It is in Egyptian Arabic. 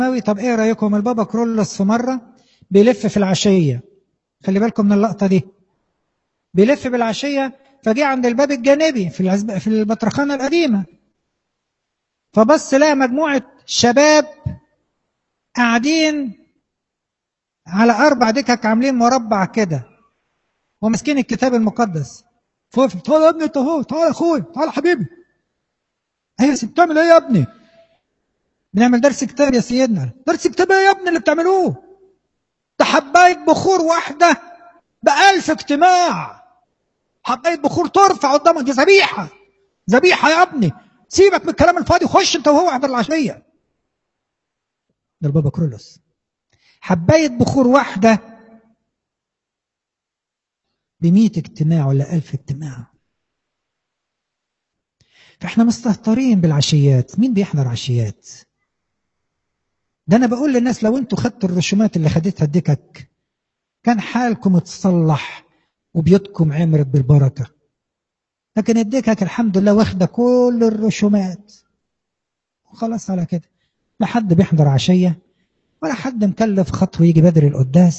السماوي طب ايه رايكم البابا كرولوس في مره بيلف في العشيه خلي بالكم من اللقطه دي بيلف بالعشيه فجه عند الباب الجانبي في العزب... في البطرخانه القديمه فبص لقى مجموعه شباب قاعدين على اربع دكك عاملين مربع كده وماسكين الكتاب المقدس فوق تعال يا ابني انت اهو تعال يا اخوي تعال يا حبيبي ايوه بتعمل ايه يا ابني بنعمل درس كتاب يا سيدنا درس كتاب ايه يا ابني اللي بتعملوه ده حبايه بخور واحده بألف اجتماع حبايه بخور ترفع قدامك دي ذبيحه ذبيحه يا ابني سيبك من الكلام الفاضي خش انت وهو احضر العشيه ده البابا كرولوس حبايه بخور واحده بمئة اجتماع ولا ألف اجتماع فاحنا مستهترين بالعشيات مين بيحضر عشيات ده انا بقول للناس لو انتوا خدتوا الرسومات اللي خدتها الدكك كان حالكم اتصلح وبيوتكم عمرت بالبركة لكن الدكك الحمد لله واخده كل الرسومات وخلاص على كده لا حد بيحضر عشية ولا حد مكلف خطوه يجي بدري القداس